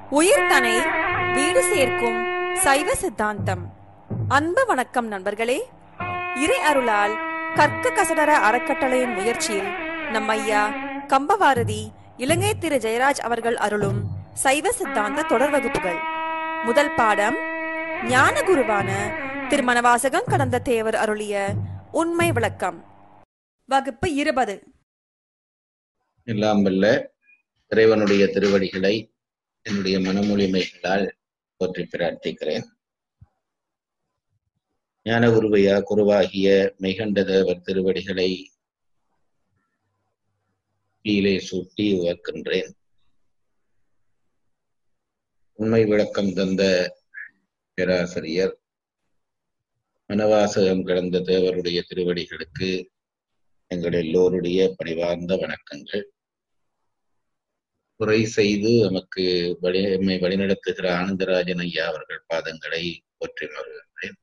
உயிர்தனை வீடு சேர்க்கும் சைவ சித்தாந்தம் அன்பு வணக்கம் நண்பர்களே இறை அருளால் கற்க கசடர அறக்கட்டளையின் முயற்சியில் நம் ஐயா கம்பவாரதி இலங்கை திரு ஜெயராஜ் அவர்கள் அருளும் சைவ சித்தாந்த தொடர் வகுப்புகள் முதல் பாடம் ஞான குருவான திருமணவாசகம் கடந்த தேவர் அருளிய உண்மை விளக்கம் வகுப்பு இருபது எல்லாம் வல்ல இறைவனுடைய திருவடிகளை என்னுடைய மனமொழிமைகளால் போற்றி பிரார்த்திக்கிறேன் ஞான குருவையா குருவாகிய மெய்கண்டதேவர் திருவடிகளை கீழே சூட்டி உவர்க்கின்றேன் உண்மை விளக்கம் தந்த பேராசிரியர் மனவாசகம் கிடந்த தேவருடைய திருவடிகளுக்கு எங்கள் எல்லோருடைய பணிவார்ந்த வணக்கங்கள் குறை செய்து நமக்கு வழி எம்மை வழிநடத்துகிற ஆனந்தராஜன் ஐயா அவர்கள் பாதங்களை போற்றி மறுகின்றேன்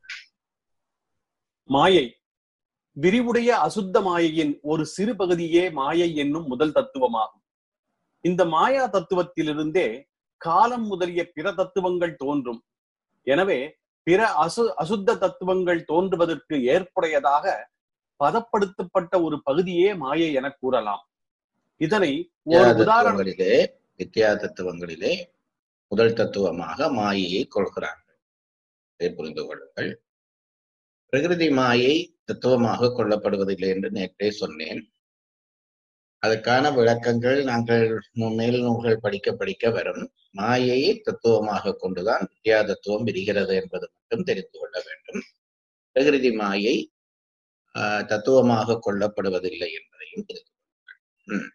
மாயை விரிவுடைய அசுத்த மாயையின் ஒரு சிறு பகுதியே மாயை என்னும் முதல் தத்துவமாகும் இந்த மாயா தத்துவத்திலிருந்தே காலம் முதலிய பிற தத்துவங்கள் தோன்றும் எனவே பிற அசு அசுத்த தத்துவங்கள் தோன்றுவதற்கு ஏற்புடையதாக பதப்படுத்தப்பட்ட ஒரு பகுதியே மாயை என கூறலாம் இதனை ஒரு வித்யா உதாரணம் தத்துவங்களிலே வித்யா தத்துவங்களிலே முதல் தத்துவமாக மாயையை கொள்கிறார்கள் இதை புரிந்து கொள்ளுங்கள் பிரகிருதி மாயை தத்துவமாக கொள்ளப்படுவதில்லை என்று நேற்றே சொன்னேன் அதுக்கான விளக்கங்கள் நாங்கள் மு- மேல் நூல்கள் படிக்க படிக்க வரும் மாயையை தத்துவமாக கொண்டுதான் வித்யா தத்துவம் விரிகிறது என்பது மட்டும் தெரிந்து கொள்ள வேண்டும் பிரகிருதி மாயை ஆஹ், தத்துவமாக கொள்ளப்படுவதில்லை என்பதையும் தெரிந்து கொள்ளுங்கள்.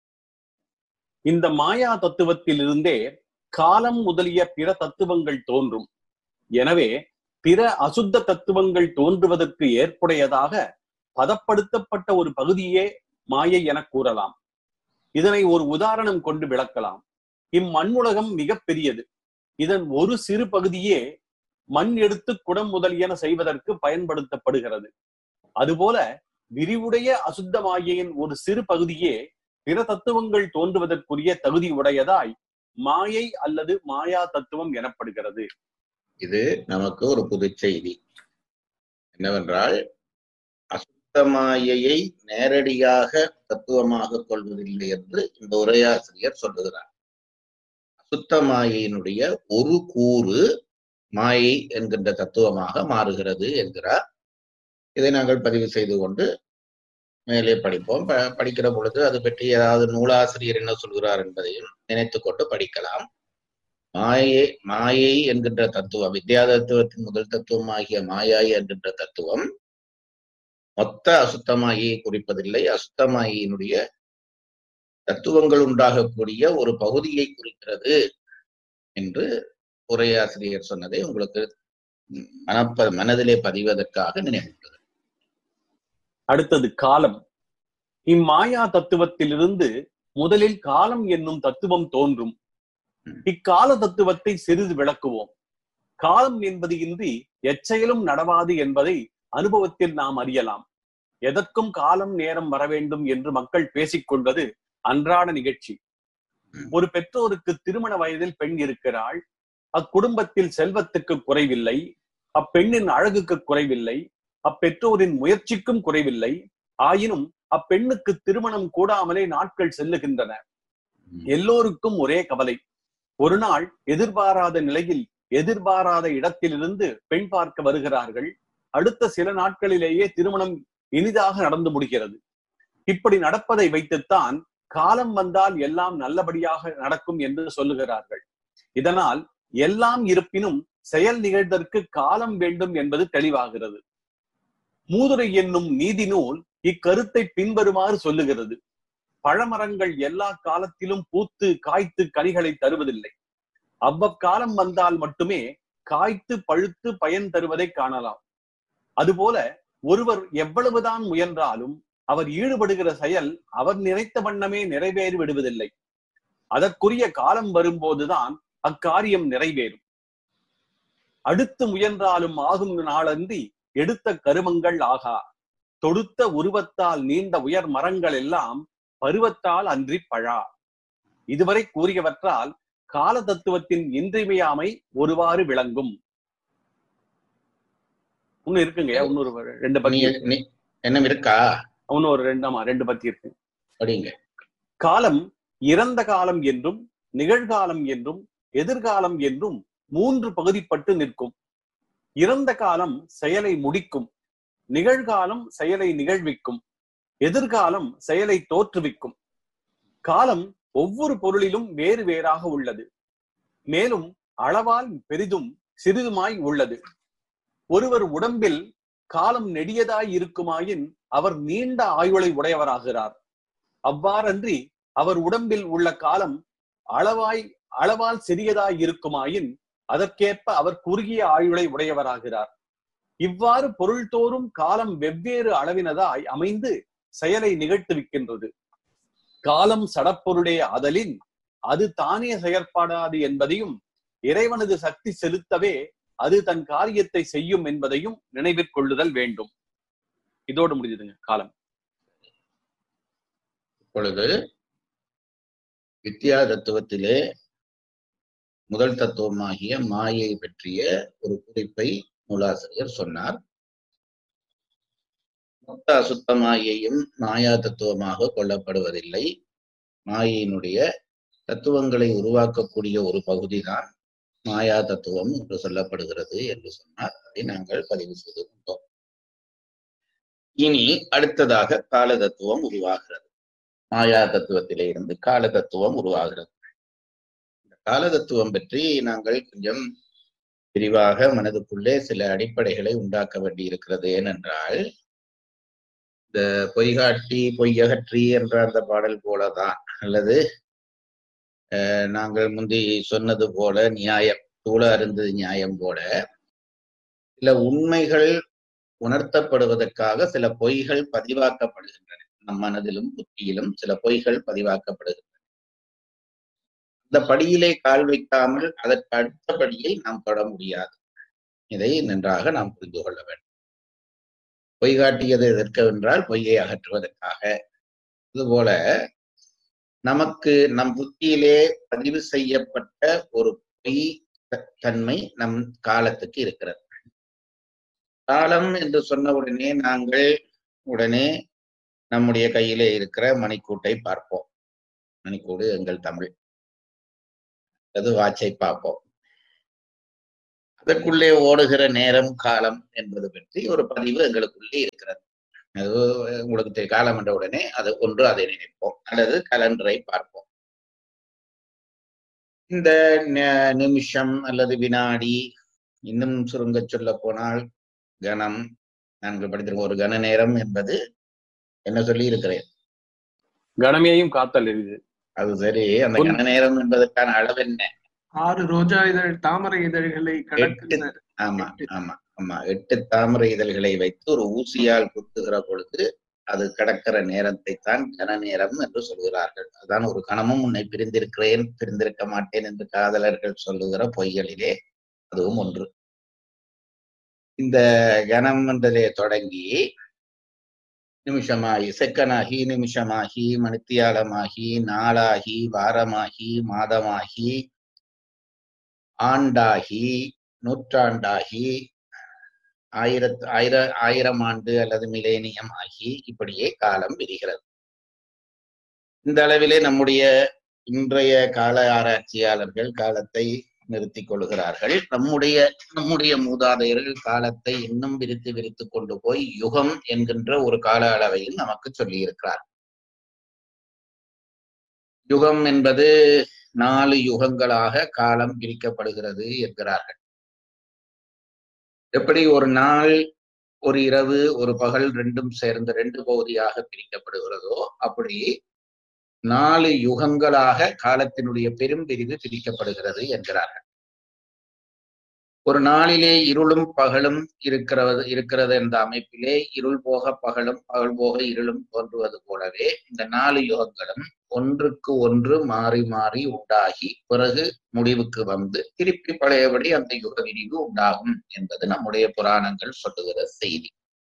இந்த மாயா தத்துவத்திலிருந்தே காலம் முதலிய பிற தத்துவங்கள் தோன்றும் எனவே பிற அசுத்த தத்துவங்கள் தோன்றுவதற்கு ஏற்புடையதாக பதப்படுத்தப்பட்ட ஒரு பகுதியே மாயை என கூறலாம் இதனை ஒரு உதாரணம் கொண்டு விளக்கலாம் இம்மண்ணுலகம் மிக பெரியது இதன் ஒரு சிறு பகுதியே மண் எடுத்து குடம் முதலியன செய்வதற்கு பயன்படுத்தப்படுகிறது அதுபோல விரிவுடைய அசுத்த மாயையின் ஒரு சிறு பகுதியே பிற தத்துவங்கள் தோன்றுவதற்குரிய தகுதி உடையதாய் மாயை அல்லது மாயா தத்துவம் எனப்படுகிறது இது நமக்கு ஒரு புது செய்தி என்னவென்றால் அசுத்த மாயையை நேரடியாக தத்துவமாக கொள்வதில்லை என்று இந்த உரையாசிரியர் சொல்லுகிறார் அசுத்த மாயையினுடைய ஒரு கூறு மாயை என்கின்ற தத்துவமாக மாறுகிறது என்கிறார் இதை நாங்கள் பதிவு செய்து கொண்டு மேலே படிப்போம் ப- படிக்கிற பொழுது அது பற்றி ஏதாவது நூலாசிரியர் என்ன சொல்கிறார் என்பதையும் நினைத்துக் கொண்டு படிக்கலாம் மாயை மாயை என்கின்ற தத்துவம் வித்யா தத்துவத்தின் முதல் தத்துவம் ஆகிய மாயாய் என்கின்ற தத்துவம் மொத்த அசுத்த மாயையை குறிப்பதில்லை அசுத்த மாயையினுடைய தத்துவங்கள் உண்டாகக்கூடிய ஒரு பகுதியை குறிக்கிறது என்று உரையாசிரியர் சொன்னதை உங்களுக்கு ம், மனப்ப மனதிலே பதிவதற்காக நினைவுகிறது அடுத்தது காலம் இம்மாயா தத்துவத்திலிருந்து முதலில் காலம் என்னும் தத்துவம் தோன்றும் இக்கால தத்துவத்தை சிறிது விளக்குவோம் காலம் என்பது இன்றி எச்செயலும் நடவாது என்பதை அனுபவத்தில் நாம் அறியலாம் எதற்கும் காலம் நேரம் வர வேண்டும் என்று மக்கள் பேசிக் கொள்வது அன்றாட நிகழ்ச்சி ஒரு பெற்றோருக்கு திருமண வயதில் பெண் இருக்கிறாள் அக்குடும்பத்தில் செல்வத்துக்கு குறைவில்லை அப்பெண்ணின் அழகுக்கு குறைவில்லை அப்பெற்றோரின் முயற்சிக்கும் குறைவில்லை ஆயினும் அப்பெண்ணுக்கு திருமணம் கூடாமலே நாட்கள் செல்லுகின்றன எல்லோருக்கும் ஒரே கவலை ஒரு நாள் எதிர்பாராத நிலையில் எதிர்பாராத இடத்திலிருந்து பெண் பார்க்க வருகிறார்கள் அடுத்த சில நாட்களிலேயே திருமணம் இனிதாக நடந்து முடிகிறது இப்படி நடப்பதை வைத்துத்தான் காலம் வந்தால் எல்லாம் நல்லபடியாக நடக்கும் என்று சொல்லுகிறார்கள் இதனால் எல்லாம் இருப்பினும் செயல் நிகழ்தற்கு காலம் வேண்டும் என்பது தெளிவாகிறது மூதுரை என்னும் நீதி நூல் இக்கருத்தை பின்வருமாறு சொல்லுகிறது பழமரங்கள் எல்லா காலத்திலும் பூத்து காய்த்து கனிகளை தருவதில்லை அவ்வக்காலம் வந்தால் மட்டுமே காய்த்து பழுத்து பயன் தருவதை காணலாம் அதுபோல ஒருவர் எவ்வளவுதான் முயன்றாலும் அவர் ஈடுபடுகிற செயல் அவர் நினைத்த வண்ணமே நிறைவேறி விடுவதில்லை அதற்குரிய காலம் வரும்போதுதான் அக்காரியம் நிறைவேறும் அடுத்து முயன்றாலும் ஆகும் நாளன்றி எடுத்த கருமங்கள் ஆகா தொடுத்த உருவத்தால் நீண்ட உயர் மரங்கள் எல்லாம் பருவத்தால் அன்றி பழா இதுவரை கூறியவற்றால் கால தத்துவத்தின் இன்றியமையாமை ஒருவாறு விளங்கும் இன்னும் இருக்குங்க இன்னொரு ரெண்டு பத்தி நீ- இருக்கு. நீ- என்ன இருக்கா இன்னும் ஒரு ரெண்டு ஆமா ரெண்டு பத்தி இருக்கு படிங்க காலம் இறந்த காலம் என்றும் நிகழ்காலம் என்றும் எதிர்காலம் என்றும் மூன்று பகுதிப்பட்டு நிற்கும் இறந்த காலம் செயலை முடிக்கும் நிகழ்காலம் செயலை நிகழ்விக்கும் எதிர்காலம் செயலை தோற்றுவிக்கும் காலம் ஒவ்வொரு பொருளிலும் வேறு வேறாக உள்ளது மேலும் அளவால் பெரிதும் சிறிதுமாய் உள்ளது ஒருவர் உடம்பில் காலம் நெடியதாய் இருக்குமாயின் அவர் நீண்ட ஆயுளை உடையவராகிறார் அவ்வாறன்றி அவர் உடம்பில் உள்ள காலம் அளவாய் அளவால் சிறியதாய் இருக்குமாயின் அதற்கேற்ப அவர் குறுகிய ஆயுளை உடையவராகிறார் இவ்வாறு பொருள்தோறும் காலம் வெவ்வேறு அளவினதாய் அமைந்து செயலை நிகழ்த்துவிக்கின்றது காலம் சடப்பொருளே ஆதலின் அது தானே செயற்படாது என்பதையும் இறைவனது சக்தி செலுத்தவே அது தன் காரியத்தை செய்யும் என்பதையும் நினைவிற் கொள்ளுதல் வேண்டும் இதோடு முடிஞ்சதுங்க காலம் இப்பொழுது வித்யா தத்துவத்திலே முதல் தத்துவமாகிய மாயை பற்றிய ஒரு குறிப்பை நூலாசிரியர் சொன்னார் மொத்த அசுத்த மாயையும் மாயா தத்துவமாக கொள்ளப்படுவதில்லை மாயையினுடைய தத்துவங்களை உருவாக்கக்கூடிய ஒரு பகுதிதான் மாயா தத்துவம் என்று சொல்லப்படுகிறது என்று சொன்னார் அதை நாங்கள் பதிவு செய்து கொண்டோம் இனி அடுத்ததாக கால தத்துவம் உருவாகிறது மாயா தத்துவத்திலே இருந்து கால தத்துவம் உருவாகிறது இந்த கால தத்துவம் பற்றி நாங்கள் கொஞ்சம் விரிவாக மனதுக்குள்ளே சில அடிப்படைகளை உண்டாக்க வேண்டியிருக்கிறது ஏனென்றால் இந்த பொய்காட்டி பொய்யகற்றி என்ற அந்த பாடல் போலதான் அல்லது அஹ், நாங்கள் முந்தி சொன்னது போல நியாயம் தூள அருந்தது நியாயம் போல சில உண்மைகள் உணர்த்தப்படுவதற்காக சில பொய்கள் பதிவாக்கப்படுகின்றன நம் மனதிலும் புத்தியிலும் சில பொய்கள் பதிவாக்கப்படுகின்றன அந்த படியிலே கால் வைக்காமல் அதற்கு அடுத்த படியை நாம் தொட முடியாது இதை நன்றாக நாம் புரிந்து கொள்ள வேண்டும் பொய் காட்டியது எதற்கென்றால் பொய்யை அகற்றுவதற்காக இதுபோல நமக்கு நம் புத்தியிலே பதிவு செய்யப்பட்ட ஒரு பொய் த- தன்மை நம் காலத்துக்கு இருக்கிறது காலம் என்று சொன்ன உடனே நாங்கள் உடனே நம்முடைய கையிலே இருக்கிற மணிக்கூட்டை பார்ப்போம் மணிக்கூடு எங்கள் தமிழ் அது வாட்சை பார்ப்போம் அதற்குள்ளே ஓடுகிற நேரம் காலம் என்பது பற்றி ஒரு பதிவு எங்களுக்குள்ளே இருக்கிறது அது உங்களுக்கு தெ- காலம் என்ற உடனே அது ஒன்று அதை நினைப்போம் அல்லது கலண்டரை பார்ப்போம் இந்த ந- நிமிஷம் அல்லது வினாடி இன்னும் சுருங்க சொல்ல போனால் கணம் நாங்கள் படித்திருக்கோம் ஒரு கன நேரம் என்பது என்ன சொல்லி இருக்கிறேன் கணமேயும் காத்தல் எரிது அது சரி அந்த உன்- கன நேரம் என்பதற்கான அளவு என்ன ஆறு ரோஜா இதழ் தாமரை இதழ்களை கடக்கின்ற ஆமா எட்டு. ஆமா ஆமா எட்டு தாமரை இதழ்களை வைத்து ஒரு ஊசியால் குத்துகிற பொழுது அது கடக்கிற நேரத்தை தான் கன நேரம் என்று சொல்கிறார்கள் அதான் ஒரு கணமும் உன்னை பிரிந்திருக்கிறேன் பிரிந்திருக்க மாட்டேன் என்று காதலர்கள் சொல்லுகிற பொய்களிலே அதுவும் ஒன்று இந்த கணம் என்றதிலே தொடங்கி நிமிஷமாகி செக்கனாகி நிமிஷமாகி மணித்தியாலமாகி நாளாகி வாரமாகி மாதமாகி ஆண்டாகி நூற்றாண்டாகி ஆயிரத்து ஆயிர ஆயிரம் ஆண்டு அல்லது மிலேனியம் ஆகி இப்படியே காலம் விரிகிறது இந்த அளவிலே நம்முடைய இன்றைய கால ஆராய்ச்சியாளர்கள் காலத்தை நிறுத்திக் கொள்கிறார்கள் நம்முடைய நம்முடைய மூதாதையர்கள் காலத்தை இன்னும் விரித்து விரித்து கொண்டு போய் யுகம் என்கின்ற ஒரு கால அளவையும் நமக்கு சொல்லியிருக்கிறார் யுகம் என்பது நாலு யுகங்களாக காலம் பிரிக்கப்படுகிறது என்கிறார்கள் எப்படி ஒரு நாள் ஒரு இரவு ஒரு பகல் ரெண்டும் சேர்ந்து ரெண்டு பகுதியாக பிரிக்கப்படுகிறதோ அப்படி நாலு யுகங்களாக காலத்தினுடைய பெரும் பிரிவு பிரிக்கப்படுகிறது என்கிறார்கள் ஒரு நாளிலே இருளும் பகலும் இருக்கிறது இருக்கிறது என்ற அமைப்பிலே இருள் போக பகலும் பகல் போக இருளும் தோன்றுவது போலவே இந்த நாலு யுகங்களும் ஒன்றுக்கு ஒன்று மாறி மாறி உண்டாகி பிறகு முடிவுக்கு வந்து திருப்பி பழையபடி அந்த யுக விரிவு உண்டாகும் என்பது நம்முடைய புராணங்கள் சொல்லுகிற செய்தி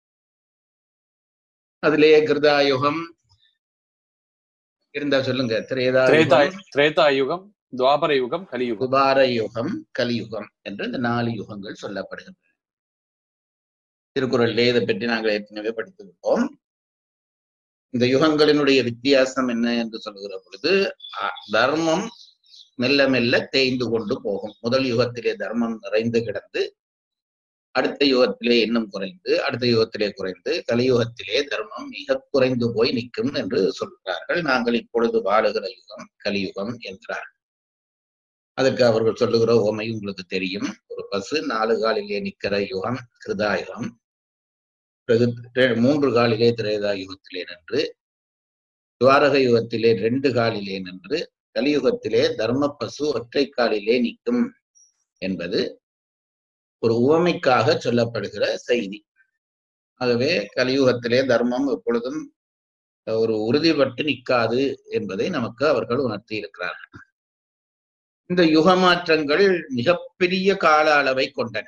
அதிலே கிருதா யுகம் இருந்தா சொல்லுங்க திரேதா திரேதா யுகம், திரேதா யுகம் துவாபர யுகம் கலியுகம் குபார யுகம் கலியுகம் என்று இந்த நாலு யுகங்கள் சொல்லப்படுகின்றன திருக்குறளிலே இதை பற்றி நாங்கள் ஏற்கனவே படித்து விட்டோம் இந்த யுகங்களினுடைய வித்தியாசம் என்ன என்று சொல்லுகிற பொழுது அ- தர்மம் மெல்ல மெல்ல தேய்ந்து கொண்டு போகும் முதல் யுகத்திலே தர்மம் நிறைந்து கிடந்து அடுத்த யுகத்திலே இன்னும் குறைந்து அடுத்த யுகத்திலே குறைந்து கலியுகத்திலே தர்மம் மிக குறைந்து போய் நிற்கும் என்று சொல்கிறார்கள் நாங்கள் இப்பொழுது வாழுகிற யுகம் கலியுகம் என்கிறார்கள் அதற்கு அவர்கள் சொல்லுகிற ஓமை உங்களுக்கு தெரியும் ஒரு பசு நாலு காலிலே நிற்கிற யுகம் கிருதாயுகம் பிறகு ரெ- மூன்று காலிலே திரேதா யுகத்திலே நின்று துவாரக யுகத்திலே ரெண்டு காலிலே நின்று கலியுகத்திலே தர்ம பசு ஒற்றை காலிலே நிற்கும் என்பது ஒரு உவமைக்காக சொல்லப்படுகிற செய்தி ஆகவே கலியுகத்திலே தர்மம் எப்பொழுதும் ஒரு உறுதிப்பட்டு நிற்காது என்பதை நமக்கு அவர்கள் உணர்த்தி இருக்கிறார்கள் இந்த யுக மாற்றங்கள் மிகப்பெரிய கால அளவை கொண்டன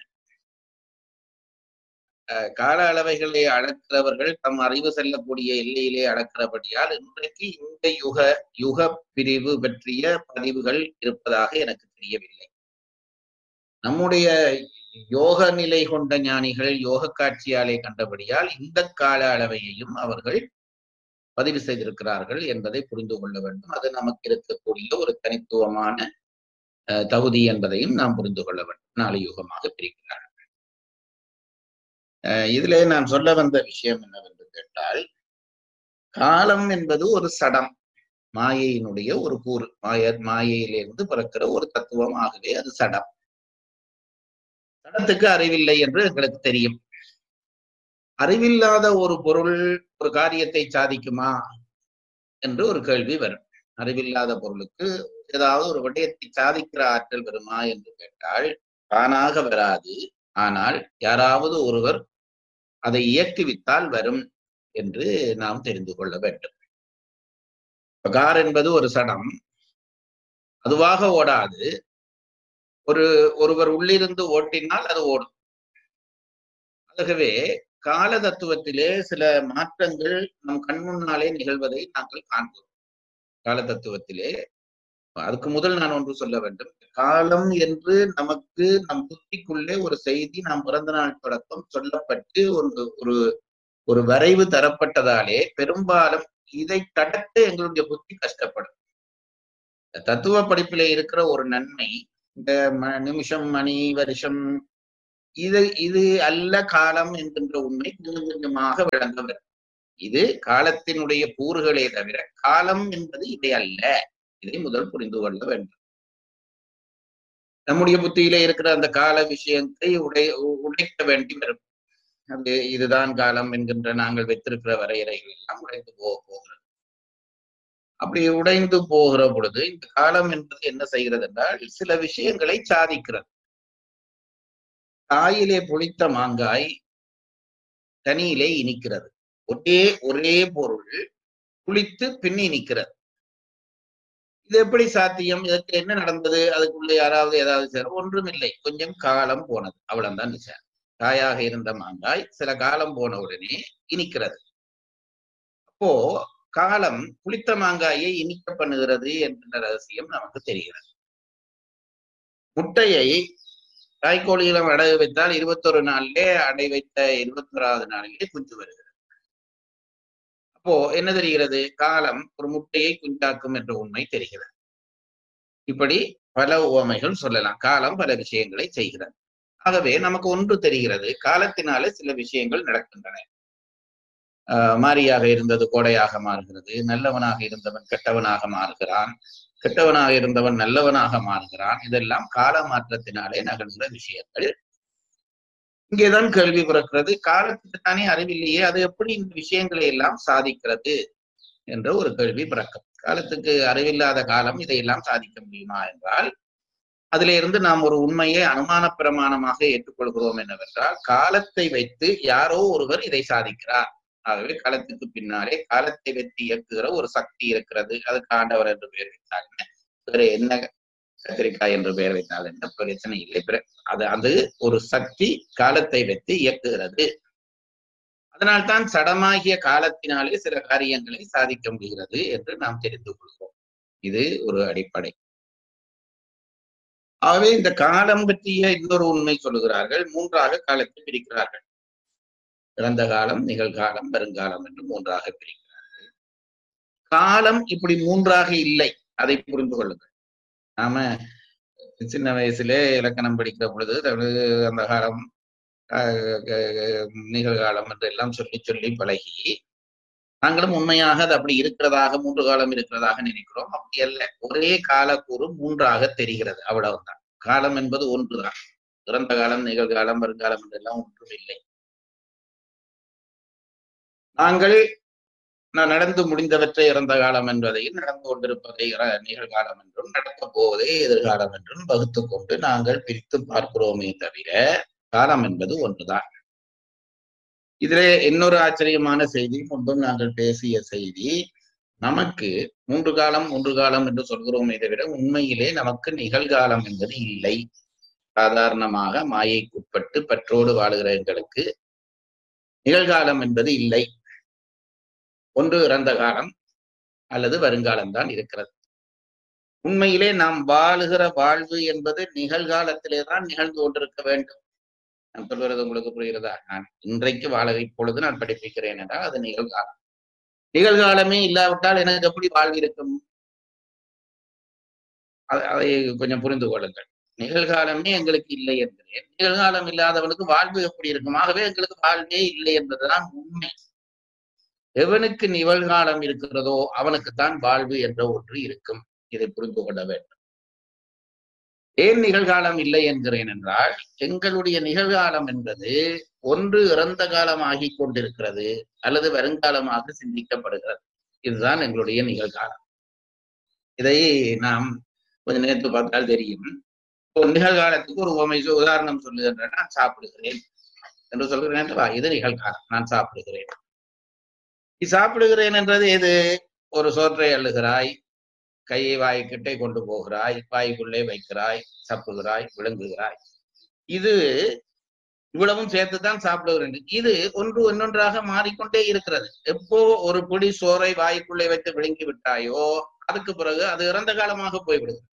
அஹ் கால அளவைகளை அளக்கிறவர்கள் தம் அறிவு செல்லக்கூடிய எல்லையிலே அளக்கிறபடியால் இன்றைக்கு இந்த யுக யுக பிரிவு பற்றிய பதிவுகள் இருப்பதாக எனக்கு தெரியவில்லை நம்முடைய யோக நிலை கொண்ட ஞானிகள் யோக காட்சியாலே கண்டபடியால் இந்த கால அளவையையும் அவர்கள் பதிவு செய்திருக்கிறார்கள் என்பதை புரிந்து கொள்ள வேண்டும் அது நமக்கு இருக்கக்கூடிய ஒரு தனித்துவமான அஹ், தகுதி என்பதையும் நாம் புரிந்து கொள்ள வேண்டும் நாலு யுகமாக பிரிக்கிறார்கள் அஹ், இதிலே நான் சொல்ல வந்த விஷயம் என்னவென்று கேட்டால் காலம் என்பது ஒரு சடம் மாயையினுடைய ஒரு கூறு மாய மாயையிலிருந்து பிறக்கிற ஒரு தத்துவம் ஆகவே அது சடம் சடத்துக்கு அறிவில்லை என்று எங்களுக்கு தெரியும் அறிவில்லாத ஒரு பொருள் ஒரு காரியத்தை சாதிக்குமா என்று ஒரு கேள்வி வரும் அறிவில்லாத பொருளுக்கு ஏதாவது ஒரு விடயத்தை சாதிக்கிற ஆற்றல் வருமா என்று கேட்டால் தானாக வராது ஆனால் யாராவது ஒருவர் அதை இயக்குவித்தால் வரும் என்று நாம் தெரிந்து கொள்ள வேண்டும் இப்ப கார் என்பது ஒரு சடம் அதுவாக ஓடாது ஒரு ஒருவர் உள்ளிருந்து ஓட்டினால் அது ஓடும் ஆகவே கால தத்துவத்திலே சில மாற்றங்கள் நம் கண் முன்னாலே நிகழ்வதை நாங்கள் காண்கிறோம் கால தத்துவத்திலே அதுக்கு முதல் நான் ஒன்று சொல்ல வேண்டும் காலம் என்று நமக்கு நம் புத்திக்குள்ளே ஒரு செய்தி நாம் பிறந்த நாள் தொடக்கம் சொல்லப்பட்டு ஒரு ஒரு ஒரு வரைவு தரப்பட்டதாலே பெரும்பாலும் இதை கடக்க எங்களுடைய புத்தி கஷ்டப்படும் இந்த தத்துவ படிப்பிலே இருக்கிற ஒரு நன்மை இந்த ம- நிமிஷம் மணி வருஷம் இது இது அல்ல காலம் என்கின்ற உண்மை கொஞ்சம் கொஞ்சமாக விளங்க வரும் இது காலத்தினுடைய கூறுகளே தவிர காலம் என்பது இதை அல்ல இதை முதல் புரிந்து கொள்ள வேண்டும் நம்முடைய புத்தியிலே இருக்கிற அந்த கால விஷயத்தை உடை உ- உடைக்க வேண்டி வரும் அது இதுதான் காலம் என்கின்ற நாங்கள் வைத்திருக்கிற வரையறைகள் எல்லாம் உடைந்து போக போகிறது அப்படி உடைந்து போகிற பொழுது இந்த காலம் என்பது என்ன செய்கிறது என்றால் சில விஷயங்களை சாதிக்கிறது காயிலே புளித்த மாங்காய் கனியிலே இனிக்கிறது ஒரே ஒரே பொருள் புளித்து பின்னி நிற்கிறது இது எப்படி சாத்தியம் இதற்கு என்ன நடந்தது அதுக்குள்ள யாராவது ஏதாவது சேர ஒன்றும் இல்லை கொஞ்சம் காலம் போனது அவ்வளவுதான் விஷயம் காயாக இருந்த மாங்காய் சில காலம் போன உடனே இனிக்கிறது அப்போ காலம் புளித்த மாங்காயை இனிக்க பண்ணுகிறது என்கின்ற ரகசியம் நமக்கு தெரிகிறது முட்டையை தாய்க்கோழியிடம் அடகு வைத்தால் இருபத்தொரு நாளிலே அடை வைத்த இருபத்தோராவது நாளிலே குஞ்சு வருகிறது அப்போ என்ன தெரிகிறது காலம் ஒரு முட்டையை குஞ்சாக்கும் என்ற உண்மை தெரிகிறது இப்படி பல உவமைகள் சொல்லலாம் காலம் பல விஷயங்களை செய்கிறது ஆகவே நமக்கு ஒன்று தெரிகிறது காலத்தினாலே சில விஷயங்கள் நடக்கின்றன ஆஹ் மாரியாக இருந்தது கோடையாக மாறுகிறது நல்லவனாக இருந்தவன் கெட்டவனாக மாறுகிறான் கெட்டவனாக இருந்தவன் நல்லவனாக மாறுகிறான் இதெல்லாம் கால மாற்றத்தினாலே நகர்கிற விஷயங்கள் இங்கேதான் கேள்வி பிறக்கிறது காலத்துக்கு தானே அறிவில்லையே அது எப்படி இந்த விஷயங்களை எல்லாம் சாதிக்கிறது என்ற ஒரு கேள்வி பிறக்கும் காலத்துக்கு அறிவில்லாத காலம் இதையெல்லாம் சாதிக்க முடியுமா என்றால் அதில இருந்து நாம் ஒரு உண்மையை அனுமான பிரமாணமாக ஏற்றுக்கொள்கிறோம் என்னவென்றால் காலத்தை வைத்து யாரோ ஒருவர் இதை சாதிக்கிறார் ஆகவே காலத்துக்கு பின்னாலே காலத்தை வைத்து இயக்குகிற ஒரு சக்தி இருக்கிறது அதுக்கு ஆண்டவர் என்று பெயர் வைத்தாங்க வேற என்ன கத்திரிக்காய் என்று பெயர் வைத்தால் என்ன பிரச்சனை இல்லை பிற- அது அது ஒரு சக்தி காலத்தை வைத்து இயக்குகிறது அதனால்தான் சடமாகிய காலத்தினாலே சில காரியங்களை சாதிக்க முடிகிறது என்று நாம் தெரிந்து கொள்கிறோம் இது ஒரு அடிப்படை ஆகவே இந்த காலம் பற்றிய இன்னொரு உண்மை சொல்லுகிறார்கள் மூன்றாக காலத்தை பிரிக்கிறார்கள் இறந்த காலம் நிகழ்காலம் வருங்காலம் என்று மூன்றாக பிரிக்கிறார்கள் காலம் இப்படி மூன்றாக இல்லை அதை புரிந்து கொள்ளுங்கள் நாம சின்ன வயசுலே இலக்கணம் படிக்கிற பொழுது தமிழ் அந்த காலம் ஆஹ் அஹ் நிகழ்காலம் என்று எல்லாம் சொல்லி சொல்லி பழகி நாங்களும் உண்மையாக அது அப்படி இருக்கிறதாக மூன்று காலம் இருக்கிறதாக நினைக்கிறோம் அப்படி அல்ல ஒரே காலக்கூறு மூன்றாக தெரிகிறது அவ்வளவுதான் காலம் என்பது ஒன்றுதான் இறந்த காலம் நிகழ்காலம் வருங்காலம் என்றெல்லாம் ஒன்றும் இல்லை நாங்கள் நான் நடந்து முடிந்தவற்றை இறந்த காலம் என்பதையும் நடந்து கொண்டிருப்பதை இற- நிகழ்காலம் என்றும் நடக்கப் போவதை எதிர்காலம் என்றும் வகுத்து கொண்டு நாங்கள் பிரித்து பார்க்கிறோமே தவிர காலம் என்பது ஒன்றுதான் இதிலே இன்னொரு ஆச்சரியமான செய்தி முன்பும் நாங்கள் பேசிய செய்தி நமக்கு மூன்று காலம் மூன்று காலம் என்று சொல்கிறோமே தவிர உண்மையிலே நமக்கு நிகழ்காலம் என்பது இல்லை சாதாரணமாக மாயைக்குட்பட்டு பற்றோடு வாழுகிற எங்களுக்கு நிகழ்காலம் என்பது இல்லை ஒன்று இறந்த காலம் அல்லது வருங்காலம் தான் இருக்கிறது உண்மையிலே நாம் வாழுகிற வாழ்வு என்பது நிகழ்காலத்திலே தான் நிகழ்ந்து கொண்டிருக்க வேண்டும் நான் சொல்வது உங்களுக்கு புரிகிறதா நான் இன்றைக்கு வாழ இப்பொழுது நான் படிப்பிக்கிறேன் என்றால் அது நிகழ்காலம் நிகழ்காலமே இல்லாவிட்டால் எனக்கு எப்படி வாழ்வு இருக்கும் அ- அதை கொஞ்சம் புரிந்து கொள்ளுங்கள் நிகழ்காலமே எங்களுக்கு இல்லை என்கிறேன் நிகழ்காலம் இல்லாதவனுக்கு வாழ்வு எப்படி இருக்கும் ஆகவே எங்களுக்கு வாழ்வே இல்லை என்பதுதான் உண்மை எவனுக்கு நிகழ்காலம் இருக்கிறதோ அவனுக்குத்தான் வாழ்வு என்ற ஒன்று இருக்கும் இதை புரிந்து கொள்ள வேண்டும் ஏன் நிகழ்காலம் இல்லை என்கிறேன் என்றால் எங்களுடைய நிகழ்காலம் என்பது ஒன்று இறந்த காலம் ஆகிக் கொண்டிருக்கிறது அல்லது வருங்காலமாக சிந்திக்கப்படுகிறது இதுதான் எங்களுடைய நிகழ்காலம் இதை நாம் கொஞ்சம் நேரத்து பார்த்தால் தெரியும் ஒரு நிகழ்காலத்துக்கு ஒரு உவமை சொ- உதாரணம் சொல்லுகின்றன நான் சாப்பிடுகிறேன் என்று சொல்கிறேன் அல்லவா? இது நிகழ்காலம் நான் சாப்பிடுகிறேன் நீ சாப்பிடுகிறேன் என்றது எது ஒரு சோற்றை அள்ளுகிறாய் கையை வாய்க்கிட்டே கொண்டு போகிறாய் வாய்க்குள்ளே வைக்கிறாய் சப்புகிறாய் விழுங்குகிறாய் இது இவ்வளவும் சேர்த்துதான் சாப்பிடுகிறேன் இது ஒன்று ஒன்னொன்றாக மாறிக்கொண்டே இருக்கிறது எப்போ ஒரு பிடி சோறை வாய்க்குள்ளே வைத்து விழுங்கி விட்டாயோ அதுக்கு பிறகு அது இறந்த காலமாக போய்விடுகிறது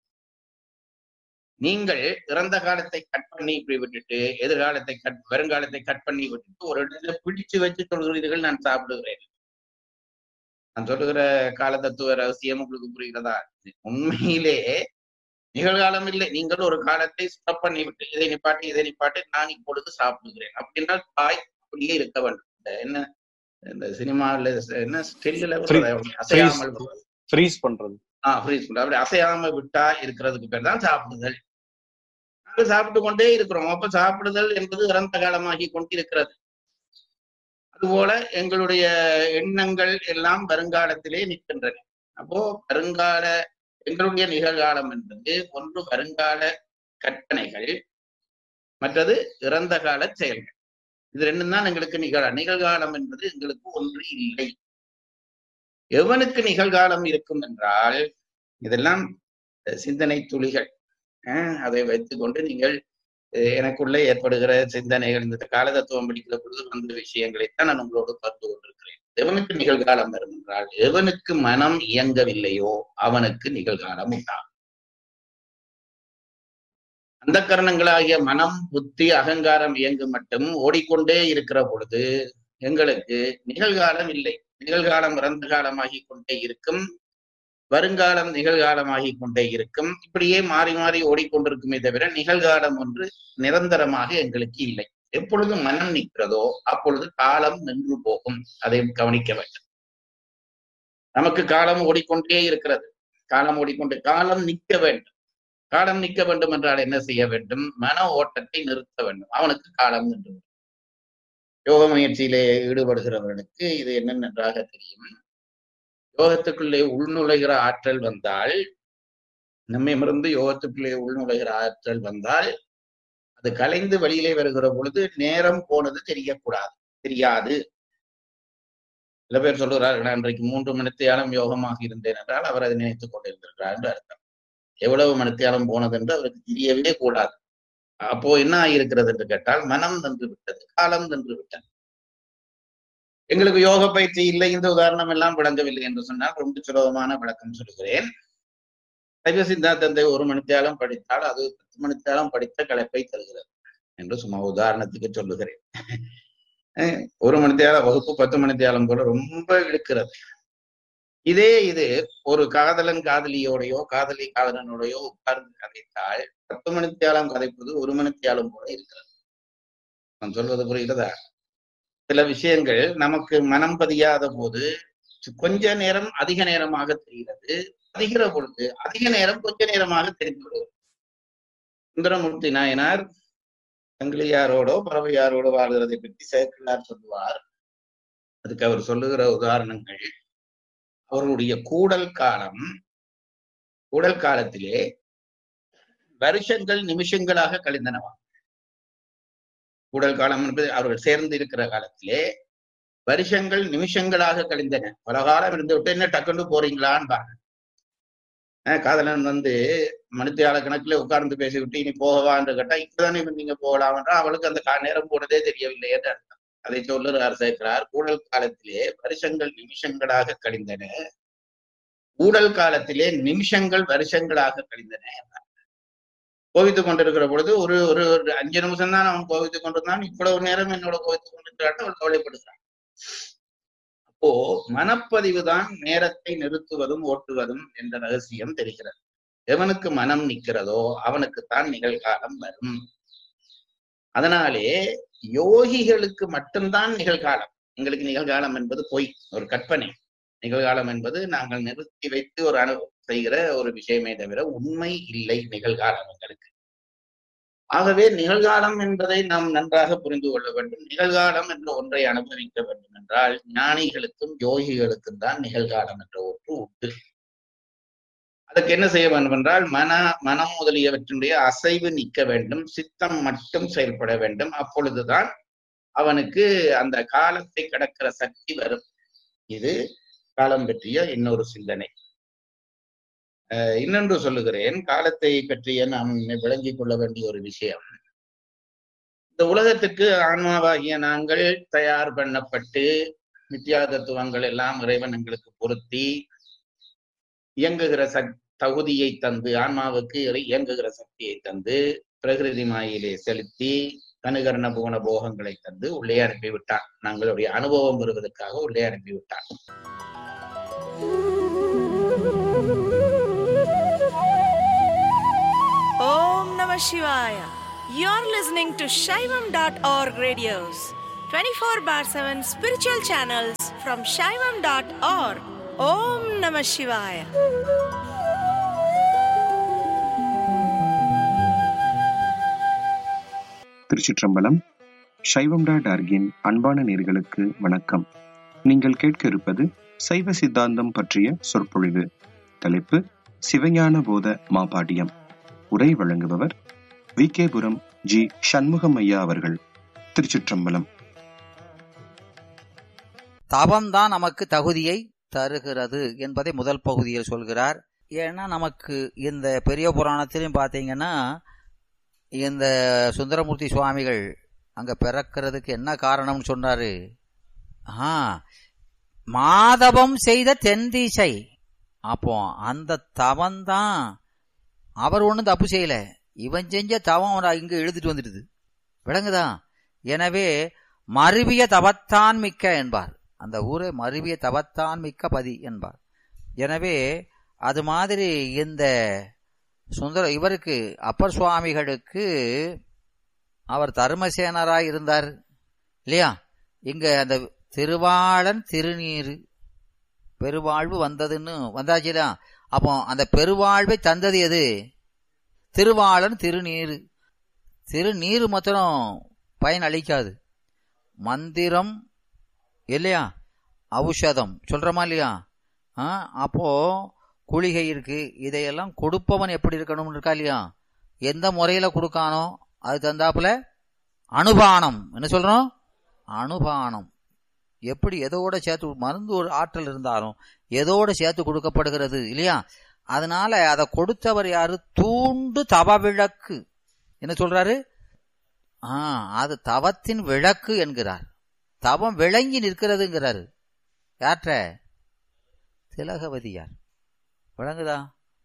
நீங்கள் இறந்த காலத்தை கட் பண்ணி இப்படி விட்டுட்டு எதிர்காலத்தை கட் வருங்காலத்தை கட் பண்ணி விட்டுட்டு ஒரு இடத்துல பிடிச்சு வச்சு சொல்கிறீர்கள் நான் சாப்பிடுகிறேன் நான் சொல்லுகிற கால தத்துவ ரகசியம் உங்களுக்கு புரிகிறதா உண்மையிலே நிகழ்காலம் இல்லை நீங்கள் ஒரு காலத்தை ஸ்டாப் பண்ணி விட்டு இதை நிப்பாட்டி இதை நிப்பாட்டி நான் இப்பொழுது சாப்பிடுகிறேன் அப்படின்றால் தாய் அப்படியே இருக்க வேண்டும் இந்த என்ன இந்த சினிமாவில் என்ன ஸ்டில்ல அசையாமல் விடுறது. ஃப்ரீஸ் பண்றது ஆஹ் ஃப்ரீஸ் பண்ண அப்படி அசையாம விட்டா இருக்கிறதுக்கு பேர் தான் சாப்பிடுதல் நாங்கள் சாப்பிட்டு கொண்டே இருக்கிறோம் அப்ப சாப்பிடுதல் என்பது இறந்த காலமாகி கொண்டிருக்கிறது அதுபோல எங்களுடைய எண்ணங்கள் எல்லாம் வருங்காலத்திலே நிற்கின்றன அப்போ வருங்கால எங்களுடைய நிகழ்காலம் என்பது ஒன்று வருங்கால கற்பனைகள் மற்றது இறந்த கால செயல்கள் இது ரெண்டும் தான் எங்களுக்கு நிகழ நிகழ்காலம் என்பது எங்களுக்கு ஒன்று இல்லை எவனுக்கு நிகழ்காலம் இருக்கும் என்றால் இதெல்லாம் அஹ், சிந்தனை துளிகள் அஹ், அதை வைத்துக்கொண்டு நீங்கள் அஹ், எனக்குள்ளே ஏற்படுகிற சிந்தனைகள் இந்த கால தத்துவம் படிக்கிற பொழுது வந்த விஷயங்களைத்தான் நான் உங்களோடு பகிர்ந்து கொண்டிருக்கிறேன் எவனுக்கு நிகழ்காலம் வரும் என்றால் எவனுக்கு மனம் இயங்கவில்லையோ அவனுக்கு நிகழ்காலம் உண்டாகும் அந்த கரணங்களாகிய மனம் புத்தி அகங்காரம் இயங்கு மட்டும் ஓடிக்கொண்டே இருக்கிற பொழுது எங்களுக்கு நிகழ்காலம் இல்லை நிகழ்காலம் இறந்த காலமாகி கொண்டே இருக்கும் வருங்காலம் நிகழ்காலமாகி கொண்டே இருக்கும் இப்படியே மாறி மாறி ஓடிக்கொண்டிருக்குமே தவிர நிகழ்காலம் ஒன்று நிரந்தரமாக எங்களுக்கு இல்லை எப்பொழுது மனம் நிற்கிறதோ அப்பொழுது காலம் நின்று போகும் அதை கவனிக்க வேண்டும் நமக்கு காலம் ஓடிக்கொண்டே இருக்கிறது காலம் ஓடிக்கொண்டே காலம் நிற்க வேண்டும் காலம் நிற்க வேண்டும் என்றால் என்ன செய்ய வேண்டும் மன ஓட்டத்தை நிறுத்த வேண்டும் அவனுக்கு காலம் நின்று விடும். யோக முயற்சியிலே ஈடுபடுகிறவர்களுக்கு இது என்னன்னு நன்றாக தெரியும் யோகத்துக்குள்ளே உள்நுழைகிற ஆற்றல் வந்தால் நம்மிடமிருந்து யோகத்துக்குள்ளே உள்நுழைகிற ஆற்றல் வந்தால் அது கலைந்து வெளியிலே வருகிற பொழுது நேரம் போனது தெரியக்கூடாது தெரியாது சில பேர் சொல்லுகிறார்கள் நான் இன்றைக்கு மூன்று மணித்தியாலம் யோகமாக இருந்தேன் என்றால் அவர் அதை நினைத்துக் கொண்டிருந்திருக்கிறார் என்று அர்த்தம் எவ்வளவு மணித்தியாலம் போனது என்று அவருக்கு தெரியவே கூடாது அப்போ என்ன ஆகியிருக்கிறது என்று கேட்டால் மனம் நின்று விட்டது காலம் நின்று விட்டது எங்களுக்கு யோக பயிற்சி இல்லை இந்த உதாரணம் எல்லாம் விளங்கவில்லை என்று சொன்னால் ரொம்ப சுலபமான விளக்கம் சொல்கிறேன் சைவ சித்தாந்தத்தை ஒரு மணித்தியாலம் படித்தால் அது பத்து மணித்தியாலம் படித்த கலைப்பை தருகிறது என்று சும்மா உதாரணத்துக்கு சொல்லுகிறேன் அஹ் ஒரு மணித்தியாலம் வகுப்பு பத்து மணித்தியாலம் கூட ரொம்ப இழுக்கிறது இதே இது ஒரு காதலன் காதலியோடையோ காதலி காதலனோடையோ உட்கார்ந்து கதைத்தால் பத்து மணித்தியாலம் கதைப்பது ஒரு மணித்தியாலம் போல இருக்கிறது நான் சொல்வது புரிகிறதா சில விஷயங்கள் நமக்கு மனம் பதியாத போது கொஞ்ச நேரம் அதிக நேரமாக தெரிகிறது அதிகிற பொழுது அதிக நேரம் கொஞ்ச நேரமாக தெரிந்து விடுவது சுந்தரமூர்த்தி நாயனார் சங்கிலியாரோடோ பறவையாரோடோ வாழ்கிறதை பற்றி சேர்க்கிறார் சொல்லுவார் அதுக்கு அவர் சொல்லுகிற உதாரணங்கள் அவருடைய கூடல் காலம் கூடல் காலத்திலே வருஷங்கள் நிமிஷங்களாக கழிந்தனவா கூடல் காலம் என்பது அவர்கள் சேர்ந்து இருக்கிற காலத்திலே வருஷங்கள் நிமிஷங்களாக கழிந்தன பல காலம் இருந்து விட்டு என்ன டக்குன்னு போறீங்களான்னு பாருங்க அஹ் காதலன் வந்து மணித்தியால கணக்குல உட்கார்ந்து பேசிவிட்டு இனி போகவான்னு கேட்டா இப்பதானே நீங்க போகலாம் என்றால் அவளுக்கு அந்த கா- நேரம் போனதே தெரியவில்லை என்று அர்த்தம் அதை சொல்லுறார் சேர்க்கிறார் கூடல் காலத்திலே வருஷங்கள் நிமிஷங்களாக கழிந்தன ஊடல் காலத்திலே நிமிஷங்கள் வருஷங்களாக கழிந்தன என்றார். கோவித்துக் கொண்டிருக்கிற பொழுது ஒரு ஒரு ஒரு அஞ்சு நிமிஷம் தான் அவன் கோவித்துக் கொண்டிருந்தான் இவ்வளவு நேரம் என்னோட கோவித்துக் கொண்டிருக்கிறான் அவள் கவலைப்படுகிறான் அப்போ மனப்பதிவு தான் நேரத்தை நிறுத்துவதும் ஓட்டுவதும் என்ற ரகசியம் தெரிகிறது எவனுக்கு மனம் நிற்கிறதோ அவனுக்குத்தான் நிகழ்காலம் வரும் அதனாலே யோகிகளுக்கு மட்டும்தான் நிகழ்காலம் எங்களுக்கு நிகழ்காலம் என்பது பொய் ஒரு கற்பனை நிகழ்காலம் என்பது நாங்கள் நிறுத்தி வைத்து ஒரு அனு செய்கிற ஒரு விஷயமே தவிர உண்மை இல்லை நிகழ்காலம் எங்களுக்கு ஆகவே நிகழ்காலம் என்பதை நாம் நன்றாக புரிந்து கொள்ள வேண்டும் நிகழ்காலம் என்ற ஒன்றை அனுபவிக்க வேண்டும் என்றால் ஞானிகளுக்கும் யோகிகளுக்கும் தான் நிகழ்காலம் என்ற ஒன்று உண்டு அதுக்கு என்ன செய்ய வேண்டும் என்றால் மன மனம் முதலியவற்றினுடைய அசைவு நிற்க வேண்டும் சித்தம் மட்டும் செயல்பட வேண்டும் அப்பொழுதுதான் அவனுக்கு அந்த காலத்தை கடக்கிற சக்தி வரும் இது காலம் பற்றிய இன்னொரு சிந்தனை அஹ் இன்னொன்று சொல்லுகிறேன் காலத்தை பற்றிய நாம் விளங்கிக் கொள்ள வேண்டிய ஒரு விஷயம் இந்த உலகத்துக்கு ஆன்மாவாகிய நாங்கள் தயார் பண்ணப்பட்டு மித்யா தத்துவங்கள் எல்லாம் இறைவன் எங்களுக்கு பொருத்தி இயங்குகிற சக் தகுதியை தந்து ஆன்மாவுக்கு இறை- இயங்குகிற சக்தியை தந்து பிரகிருதி மாயிலே செலுத்தி கனுகரண புவன போகங்களை தந்து உள்ளே அனுப்பிவிட்டான் நாங்களுடைய அனுபவம் பெறுவதற்காக உள்ளே அனுப்பிவிட்டான் Om Namah Shivaya. You're listening to Shaivam.org radios, 24 bar 7 spiritual channels from Shaivam.org. Om Namah Shivaya. திருச்சிற்றம்பலம் சைவம் டாட் ஆர்கின் அன்பான நேர்களுக்கு வணக்கம் நீங்கள் கேட்க இருப்பது சைவ சித்தாந்தம் பற்றிய சொற்பொழிவு தலைப்பு சிவஞான போத மாபாடியம் உரை வழங்குபவர் வி கேபுரம் ஜி சண்முகம் ஐயா அவர்கள் திருச்சிற்றம்பலம் தவம்தான் நமக்கு தகுதியை தருகிறது என்பதை முதல் பகுதியில் சொல்கிறார் ஏன்னா நமக்கு இந்த பெரிய புராணத்திலையும் பார்த்தீங்கன்னா இந்த சுந்தரமூர்த்தி சுவாமிகள் அங்க பிறக்கிறதுக்கு என்ன காரணம்னு சொன்னாரு ஆ மாதவம் செய்த தென்தீசை அப்போ அந்த தவம்தான் அவர் ஒன்றும் தப்பு செய்யல இவன் செஞ்ச தவம் அவனை இங்க எழுதிட்டு வந்துடுது விளங்குதா எனவே மருவிய தவத்தான் மிக்க என்பார் அந்த ஊரே மருவிய தவத்தான் மிக்க பதி என்பார் எனவே அது மாதிரி இந்த சுந்தர இவருக்கு அப்பர் சுவாமிகளுக்கு அவர் தர்மசேனராய் இருந்தார் இல்லையா இங்க அந்த திருவாளன் திருநீரு பெருவாழ்வு வந்ததுன்னு வந்தாச்சுடா அப்போ அந்த பெருவாழ்வை தந்தது எது திருவாளன் திருநீரு திருநீரு மாத்திரம் பயன் அளிக்காது மந்திரம் இல்லையா ஔஷதம் சொல்றோமா இல்லையா ஆ, அப்போ குளிகை இருக்கு இதையெல்லாம் கொடுப்பவன் எப்படி இருக்கணும்னு இருக்கா இல்லையா எந்த முறையில கொடுக்கானோ அது தந்தாப்புல அனுபானம் என்ன சொல்றோம் அனுபானம் எப்படி எதோட சேர்த்து மருந்து ஒரு ஆற்றல் இருந்தாலும் எதோட சேர்த்து கொடுக்கப்படுகிறது இல்லையா அதனால அதை கொடுத்தவர் யாரு தூண்டு தவ விளக்கு என்ன சொல்றாரு ஆ அது தவத்தின் விளக்கு என்கிறார் தவம் விளங்கி நிற்கிறதுங்கிறாரு யாற்ற திலகவதியார் விளங்குதா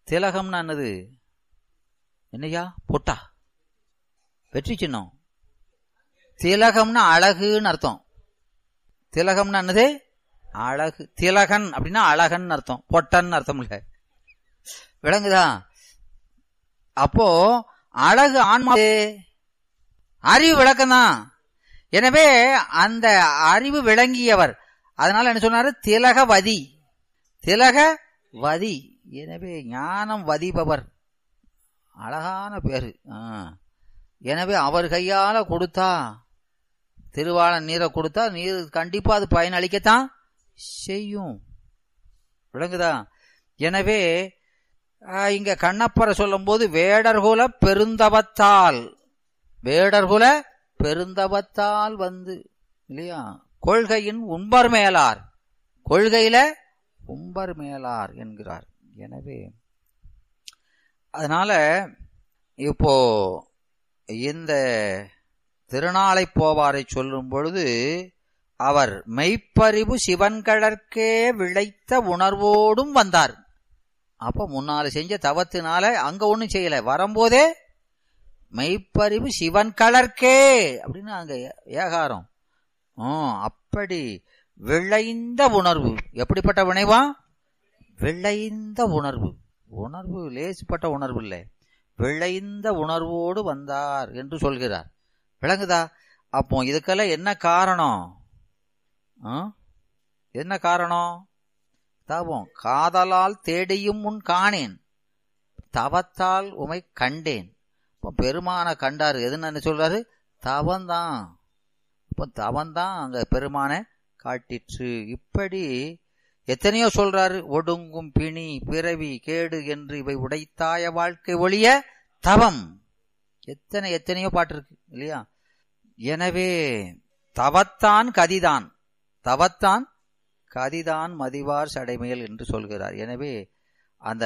திலகம்னு என்னது என்னையா பொட்டா வெற்றி சின்னம் திலகம்னா அழகுன்னு அர்த்தம் திலகம்னு என்னது அழகு திலகன் அப்படின்னா அழகன் அர்த்தம் பொட்டன் அர்த்தம் இல்ல விளங்குதா அப்போ அழகு ஆன்மா அறிவு விளக்கம்தான் எனவே அந்த அறிவு விளங்கியவர் அதனால என்ன சொன்னாரு திலகவதி திலகவதி எனவே ஞானம் வதிபவர் அழகான பேரு ஆ. எனவே அவர் கையால கொடுத்தா திருவாள நீரை கொடுத்தா நீர் கண்டிப்பா அது பயனளிக்கத்தான் செய்யும் விளங்குதா எனவே ஆ, இங்க கண்ணப்பரை சொல்லும்போது வேடர்குல பெருந்தவத்தால் வேடர்குல பெருந்தவத்தால் வந்து இல்லையா கொள்கையின் உம்பர் மேலார் கொள்கையில உம்பர் மேலார் என்கிறார் எனவே அதனால இப்போ இந்த திருநாளை போவாரை சொல்லும் பொழுது அவர் மெய்ப்பறிவு சிவன்கழற்கே விளைத்த உணர்வோடும் வந்தார் அப்ப முன்னால செஞ்ச தவத்தினால அங்க ஒண்ணும் செய்யல வரும்போதே மெய்ப்பறிவு சிவன் கலர்க்கே அப்படின்னு அங்க ஏ- ஏகாரம் ஆ, அப்படி விளைந்த உணர்வு எப்படிப்பட்ட வினைவா விளைந்த உணர்வு உணர்வு லேசுப்பட்ட உணர்வு இல்லை விளைந்த உணர்வோடு வந்தார் என்று சொல்கிறார் விளங்குதா அப்போ இதுக்கெல்லாம் என்ன காரணம் ஆ? என்ன காரணம் தவம் காதலால் தேடியும் உன் காணேன் தவத்தால் உமை கண்டேன் இப்போ பெருமான கண்டாரு எதுன்னு என்ன சொல்றாரு தவந்தான் இப்போ தவந்தான் அங்க பெருமானை காட்டிற்று இப்படி எத்தனையோ சொல்றாரு ஒடுங்கும் பிணி பிறவி கேடு என்று இவை உடைத்தாய வாழ்க்கை ஒழிய தவம் எத்தனை எத்தனையோ பாட்டு இருக்கு இல்லையா எனவே தவத்தான் கதிதான் தவத்தான் கதிதான் மதிவார் சடைமேல் என்று சொல்கிறார் எனவே அந்த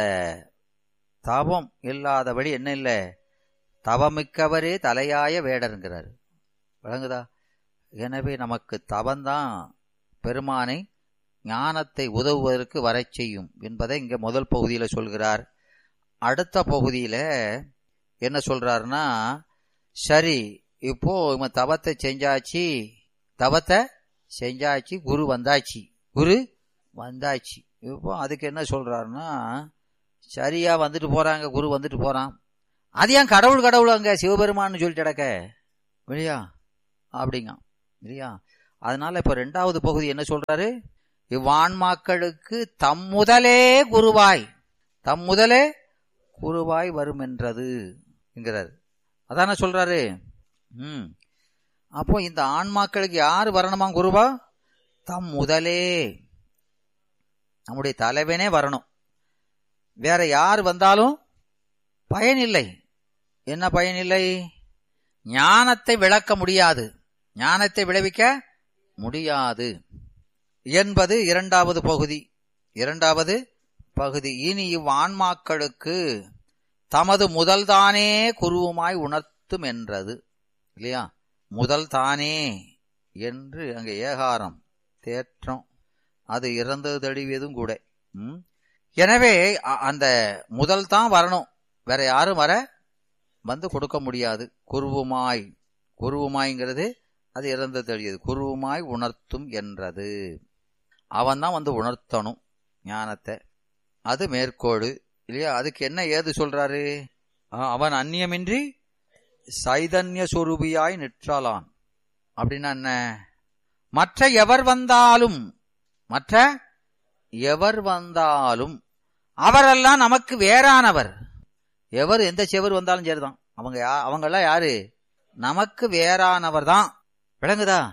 தவம் இல்லாதபடி என்ன இல்லை தவமிக்கவரே தலையாய வேடருங்கிறார் விளங்குதா எனவே நமக்கு தவந்தான் பெருமானை ஞானத்தை உதவுவதற்கு வரச் செய்யும் என்பதை இங்க முதல் பகுதியில சொல்கிறார் அடுத்த பகுதியில என்ன சொல்றாருன்னா சரி இப்போ இவன் தவத்தை செஞ்சாச்சு தவத்தை செஞ்சாச்சு குரு வந்தாச்சு குரு வந்தாச்சு இப்போ அதுக்கு என்ன சொல்றாருன்னா சரியா வந்துட்டு போறாங்க குரு வந்துட்டு போறான் அது ஏன் கடவுள் கடவுள் அங்க சிவபெருமான்னு சொல்லிட்டு கிடக்க இல்லையா அப்படிங்க இல்லையா அதனால இப்ப ரெண்டாவது பகுதி என்ன சொல்றாரு இவ்வான்மாக்களுக்கு தம் முதலே குருவாய் தம் முதலே குருவாய் வரும் என்றது என்கிறாரு அதான சொல்றாரு ம் அப்போ இந்த ஆன்மாக்களுக்கு யார் வரணுமா குருவா தம் முதலே நம்முடைய தலைவனே வரணும் வேற யார் வந்தாலும் பயனில்லை என்ன பயனில்லை ஞானத்தை விளக்க முடியாது ஞானத்தை விளைவிக்க முடியாது என்பது இரண்டாவது பகுதி இரண்டாவது பகுதி இனி இவ்வான்மாக்களுக்கு தமது முதல்தானே குருவுமாய் உணர்த்தும் என்றது இல்லையா முதல் தானே என்று அங்க ஏகாரம் தேற்றம் அது இறந்தது தழுவியதும் கூட ம்? எனவே அ- அந்த முதல் தான் வரணும் வேற யாரும் வர வந்து கொடுக்க முடியாது குருவுமாய் குருவுமாய்ங்கிறது அது இறந்தது தழியது குருவுமாய் உணர்த்தும் என்றது அவன் தான் வந்து உணர்த்தணும் ஞானத்தை அது மேற்கோடு இல்லையா அதுக்கு என்ன ஏது சொல்றாரு ஆ, அவன் அந்நியமின்றி சைதன்ய சொரூபியாய் நிற்றாளான் அப்படின்னா என்ன மற்ற எவர் வந்தாலும் மற்ற எவர் வந்தாலும் அவரெல்லாம் நமக்கு வேறானவர் எவர் எந்த செவர் வந்தாலும் சரிதான் அவங்க யா- அவங்கெல்லாம் யாரு நமக்கு வேறானவர் தான் விளங்குதா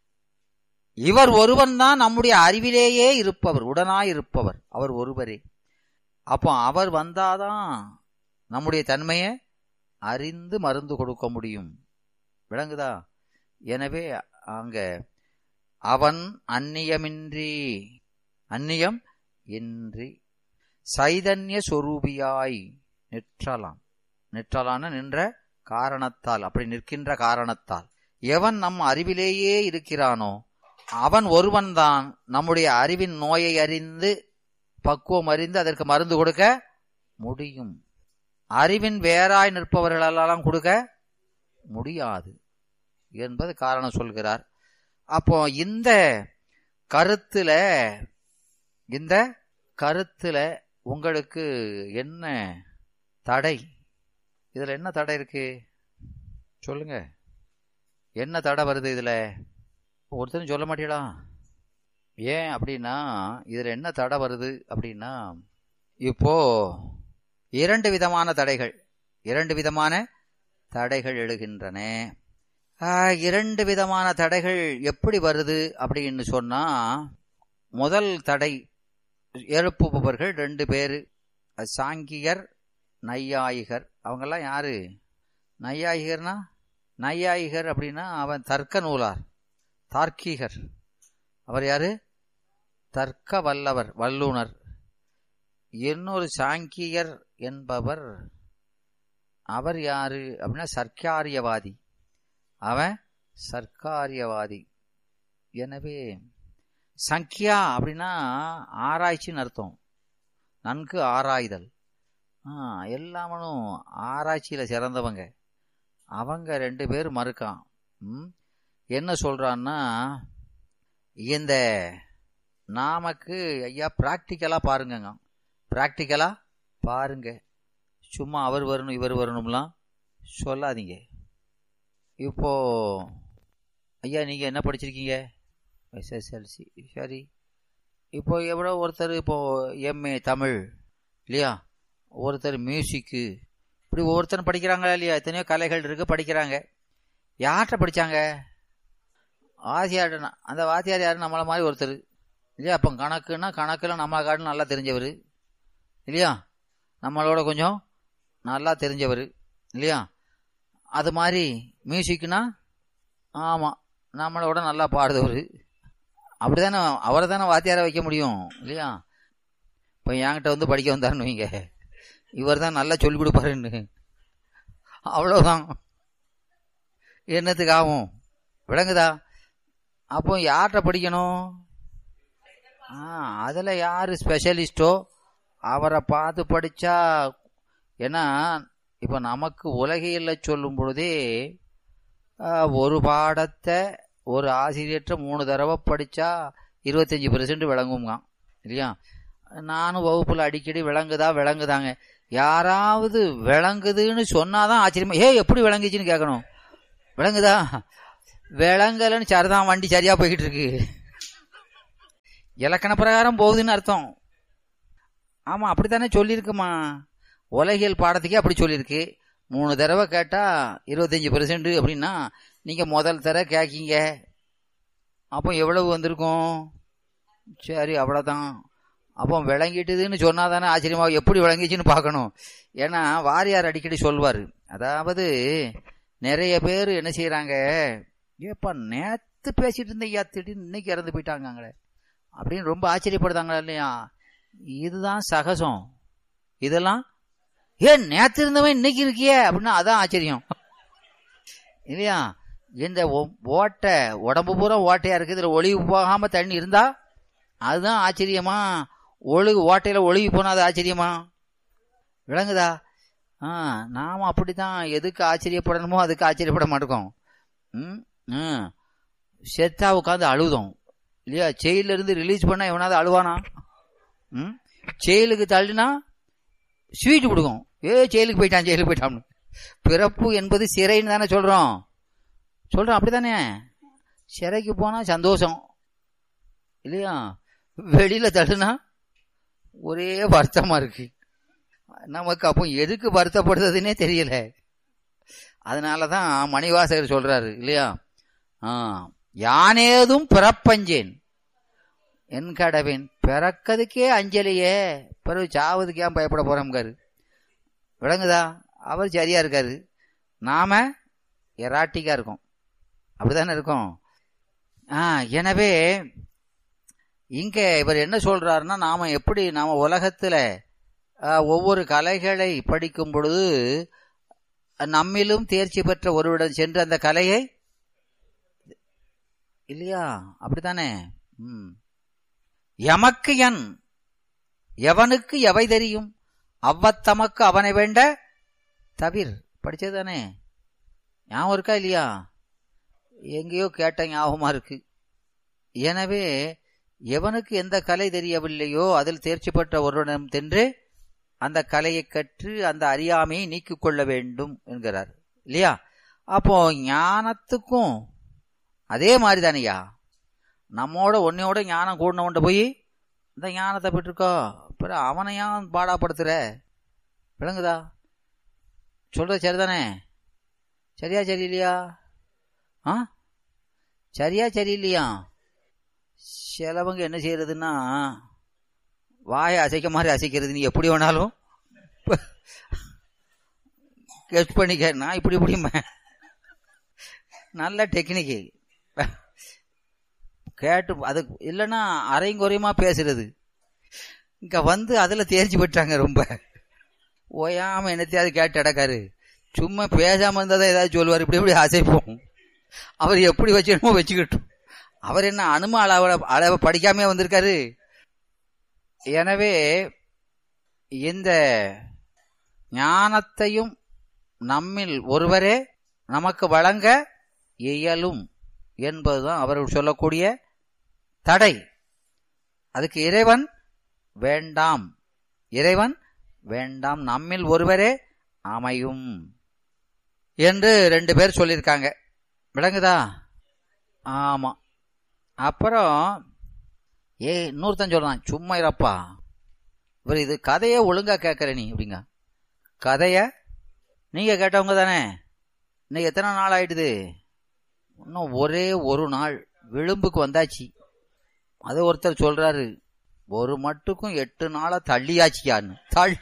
இவர் ஒருவன் தான் நம்முடைய அறிவிலேயே இருப்பவர் உடனாய் இருப்பவர் அவர் ஒருவரே அப்போ அவர் வந்தாதான் நம்முடைய தன்மையை அறிந்து மருந்து கொடுக்க முடியும் விளங்குதா எனவே அங்க அவன் அந்நியமின்றி அந்நியம் இன்றி சைதன்ய சொரூபியாய் நிற்றலாம் நிற்றலான நின்ற காரணத்தால் அப்படி நிற்கின்ற காரணத்தால் எவன் நம் அறிவிலேயே இருக்கிறானோ அவன் ஒருவன்தான் நம்முடைய அறிவின் நோயை அறிந்து பக்குவம் அறிந்து அதற்கு மருந்து கொடுக்க முடியும் அறிவின் வேறாய் நிற்பவர்களெல்லாம் கொடுக்க முடியாது என்பது காரணம் சொல்கிறார் அப்போ இந்த கருத்துல இந்த கருத்துல உங்களுக்கு என்ன தடை இதுல என்ன தடை இருக்கு சொல்லுங்க என்ன தடை வருது இதுல ஒருத்தரும் சொல்ல மாட்டீங்களா ஏன் அப்படின்னா இதுல என்ன தடை வருது அப்படின்னா இப்போ இரண்டு விதமான தடைகள் இரண்டு விதமான தடைகள் எழுகின்றன ஆஹ், இரண்டு விதமான தடைகள் எப்படி வருது அப்படின்னு சொன்னா முதல் தடை எழுப்புபவர்கள் ரெண்டு பேரு அது சாங்கியர் நையாயிகர் அவங்கெல்லாம் யாரு நையாயிகர்னா நையாயிகர் அப்படின்னா அவன் தர்க்க நூலார் தார்க்கீகர் அவர் யாரு தர்க்க வல்லவர் வல்லுனர் இன்னொரு சாங்கியர் என்பவர் அவர் யாரு அப்படின்னா சர்க்காரியவாதி அவன் சர்க்காரியவாதி எனவே சங்கியா அப்படின்னா ஆராய்ச்சின்னு அர்த்தம் நன்கு ஆராய்தல் ஆ, எல்லாமனும் ஆராய்ச்சியில சிறந்தவங்க அவங்க ரெண்டு பேர் மறுக்கான் ம்? என்ன சொல்றான்னா இந்த நாமக்கு ஐயா பிராக்டிக்கலா பாருங்கங்க பிராக்டிக்கலா பாருங்க சும்மா அவர் வரணும் இவர் வரணும்லாம் சொல்லாதீங்க இப்போ ஐயா நீங்க என்ன படிச்சிருக்கீங்க எஸ்எஸ்எல்சி சரி இப்போ எவ்வளோ ஒருத்தர் இப்போ எம்ஏ தமிழ் இல்லையா ஒருத்தர் மியூசிக்கு இப்படி ஒவ்வொருத்தரும் படிக்கிறாங்களா இல்லையா எத்தனையோ கலைகள் இருக்கு படிக்கிறாங்க யார்கிட்ட படிச்சாங்க வாத்தியார் அந்த வாத்தியார் யாரு நம்மள மாதிரி ஒருத்தர் இல்லையா அப்போ கணக்குன்னா கணக்குல நம்மளை காட்டிலும் நல்லா தெரிஞ்சவர் இல்லையா நம்மளோட கொஞ்சம் நல்லா தெரிஞ்சவர் இல்லையா அது மாதிரி மியூசிக்னா ஆமாம் நம்மளோட நல்லா பாடுதவர் அப்படிதானே அவரை தானே வாத்தியாரை வைக்க முடியும் இல்லையா இப்போ என்கிட்ட வந்து படிக்க வந்தாருன்னு வைங்க இவர் தான் நல்லா சொல்லிக் கொடுப்பாருன்னு அவ்வளோதான் என்னத்துக்கு ஆகும் விளங்குதா அப்போ யார்கிட்ட படிக்கணும் ஆ அதில் யார் ஸ்பெஷலிஸ்டோ அவரை பார்த்து படித்தா ஏன்னா இப்போ நமக்கு உலகையில் சொல்லும் பொழுதே ஆ, ஒரு பாடத்தை ஒரு ஆசிரியர்கிட்ட மூணு தடவை படித்தா இருபத்தஞ்சி பெர்சன்ட் விளங்குங்க இல்லையா நானும் வகுப்பில் அடிக்கடி விளங்குதா விளங்குதாங்க யாராவது விளங்குதுன்னு சொன்னாதான் ஆச்சரியமா ஏ எப்படி விளங்குச்சுன்னு கேட்கணும் விளங்குதா விளங்கலைன்னு சரிதான் வண்டி சரியா போய்கிட்டு இருக்கு இலக்கண பிரகாரம் போகுதுன்னு அர்த்தம் ஆமா அப்படித்தானே சொல்லியிருக்குமா உலகியல் பாடத்துக்கே அப்படி சொல்லியிருக்கு மூணு தடவை கேட்டா இருபத்தஞ்சி பெர்சன்ட் அப்படின்னா நீங்க முதல் தடவை கேட்கீங்க அப்போ எவ்வளவு வந்திருக்கும் சரி அவ்வளோதான் அப்போ விளங்கிட்டுதுன்னு சொன்னா தானே ஆச்சரியமா எப்படி விளங்கிச்சுன்னு பார்க்கணும் ஏன்னா வாரியார் அடிக்கடி சொல்வார் அதாவது நிறைய பேர் என்ன செய்யறாங்க ஏப்பா நேத்து பேசிட்டு இருந்த ஐயா திடீர்னு இன்னைக்கு இறந்து போயிட்டாங்களே அப்படின்னு ரொம்ப ஆச்சரியப்படுதாங்களா இல்லையா இதுதான் சகஜம் இதெல்லாம் ஏன் நேத்து இருந்தவன் இன்னைக்கு இருக்கியே அப்படின்னா அதான் ஆச்சரியம் இல்லையா இந்த ஒ- ஓட்டை உடம்பு பூரா ஓட்டையா இருக்கு இதுல ஒளிவு போகாம தண்ணி இருந்தா அதுதான் ஆச்சரியமா ஒழுகு ஓட்டையில ஒழுகி போனா அது ஆச்சரியமா விளங்குதா ஆ நாம அப்படித்தான் எதுக்கு ஆச்சரியப்படணுமோ அதுக்கு ஆச்சரியப்பட மாட்டோம் ம் ம் செத்தா உட்காந்து அழுதோம் இல்லையா ஜெயில இருந்து ரிலீஸ் பண்ணா எவனாவது அழுவானா ம் ஜெயிலுக்கு தள்ளினா ஸ்வீட் கொடுக்கும் ஏ ஜெயிலுக்கு போயிட்டான் ஜெயிலுக்கு போயிட்டான் பிறப்பு என்பது சிறைன்னு தானே சொல்றோம் சொல்றோம் அப்படித்தானே சிறைக்கு போனா சந்தோஷம் இல்லையா வெளியில தள்ளுனா ஒரே வருத்தமா இருக்கு நமக்கு அப்போ எதுக்கு வருத்தப்படுறதுன்னே தெரியல அதனாலதான் மணிவாசகர் சொல்றாரு இல்லையா ஆ, யானேதும் பிறப்பஞ்சேன் என் கடவேன் பிறக்கதுக்கே அஞ்சலியே பிறகு சாவதுக்கு ஏன் பயப்பட போறோம்காரு விளங்குதா அவர் சரியா இருக்காரு நாம எராட்டிக்கா இருக்கோம் அப்படிதானே இருக்கோம் ஆ எனவே இங்க இவர் என்ன சொல்றாருன்னா நாம எப்படி நாம உலகத்துல ஆ, ஒவ்வொரு கலைகளை படிக்கும் பொழுது நம்மிலும் தேர்ச்சி பெற்ற ஒருவரிடம் சென்று அந்த கலையை இல்லையா அப்படித்தானே ம் எமக்கு என் எவனுக்கு எவை தெரியும் அவ்வத்தமக்கு அவனை வேண்ட தவிர் படிச்சதுதானே ஞாபகம் இருக்கா இல்லையா எங்கேயோ கேட்ட ஞாபகமா இருக்கு எனவே எவனுக்கு எந்த கலை தெரியவில்லையோ அதில் தேர்ச்சி பெற்ற ஒருவனிடம் சென்று அந்த கலையை கற்று அந்த அறியாமையை நீக்கிக் கொள்ள வேண்டும் என்கிறார் இல்லையா அப்போ ஞானத்துக்கும் அதே மாதிரி தானையா நம்மோட உன்னையோட ஞானம் கூடினவன்ட்ட போய் இந்த ஞானத்தை பெற்றிருக்கோ அப்புறம் அவனை ஏன் பாடாப்படுத்துற விளங்குதா சொல்றது சரிதானே சரியா சரி இல்லையா ஆ சரியா சரி இல்லையா சிலவங்க என்ன செய்யறதுன்னா வாயை அசைக்க மாதிரி அசைக்கிறது நீ எப்படி வேணாலும் கெஸ்ட் பண்ணிக்க நான் இப்படி இப்படி ம- நல்ல டெக்னிக்கு கேட்டு அது இல்லைன்னா அரையும் குறையுமா பேசுறது இங்க வந்து அதுல தேர்ச்சி பெற்றாங்க ரொம்ப ஓயாம என்னத்தையாவது கேட்டு அடக்காரு சும்மா பேசாம இருந்தாதான் ஏதாவது சொல்லுவார் இப்படி இப்படி அசைப்போம் அவர் எப்படி வச்சுக்கணுமோ வச்சுக்கிட்டோம் அவர் என்ன அனும அளவை அளவை படிக்காம வந்திருக்காரு எனவே இந்த ஞானத்தையும் நம்மில் ஒருவரே நமக்கு வழங்க இயலும் என்பதுதான் அவர்கள் சொல்லக்கூடிய தடை அதுக்கு இறைவன் வேண்டாம் இறைவன் வேண்டாம் நம்மில் ஒருவரே அமையும் என்று ரெண்டு பேர் சொல்லியிருக்காங்க விளங்குதா ஆமா அப்புறம் ஏ இன்னொருத்தன் சொல்றான் சும்மா இருப்பா இவர் இது கதையை ஒழுங்கா கேட்கற நீ அப்படிங்க கதைய நீங்க கேட்டவங்க தானே இன்னைக்கு எத்தனை நாள் ஆயிடுது இன்னும் ஒரே ஒரு நாள் விளிம்புக்கு வந்தாச்சு அது ஒருத்தர் சொல்றாரு ஒரு மட்டுக்கும் எட்டு நாளா தள்ளியாச்சியான்னு தள்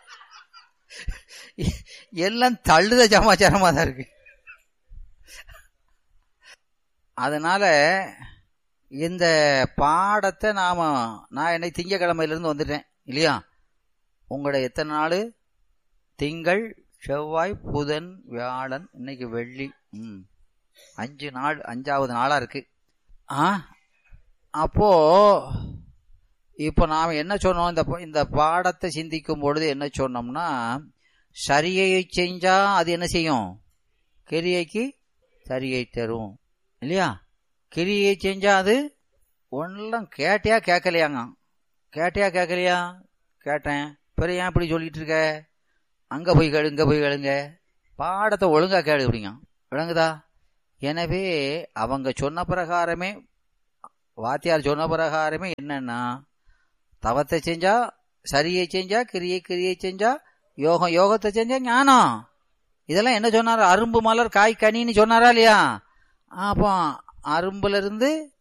எல்லாம் தள்ளுத சமாச்சாரமா தான் இருக்கு அதனால இந்த பாடத்தை நாம நான் என்னை திங்கக்கிழமையில இருந்து வந்துட்டேன் இல்லையா உங்களோட எத்தனை நாள் திங்கள் செவ்வாய் புதன் வியாழன் இன்னைக்கு வெள்ளி ம் அஞ்சு நாள் அஞ்சாவது நாளா இருக்கு ஆ அப்போ இப்போ நாம் என்ன சொன்னோம் இந்த ப- இந்த பாடத்தை சிந்திக்கும் பொழுது என்ன சொன்னோம்னா சரியை செஞ்சா அது என்ன செய்யும் கிரியைக்கு சரியை தரும் இல்லையா கிரியை செஞ்சா அது ஒன்றும் கேட்டியா கேட்கலையாங்க கேட்டியா கேட்கலையா கேட்டேன் பிறகு ஏன் இப்படி சொல்லிட்டு இருக்க அங்க போய் கேளு இங்க போய் கேளுங்க பாடத்தை ஒழுங்கா கேளு அப்படிங்க விளங்குதா எனவே அவங்க சொன்ன பிரகாரமே வாத்தியார் சொன்ன பிரகாரமே என்னன்னா தவத்தை செஞ்சா சரியை செஞ்சா கிரியை கிரியை செஞ்சா யோகம் யோகத்தை செஞ்சா ஞானம் இதெல்லாம் என்ன சொன்னாரு அரும்பு மலர் காய் கனின்னு சொன்னாரா இல்லையா அப்போ அரும்புல இருந்து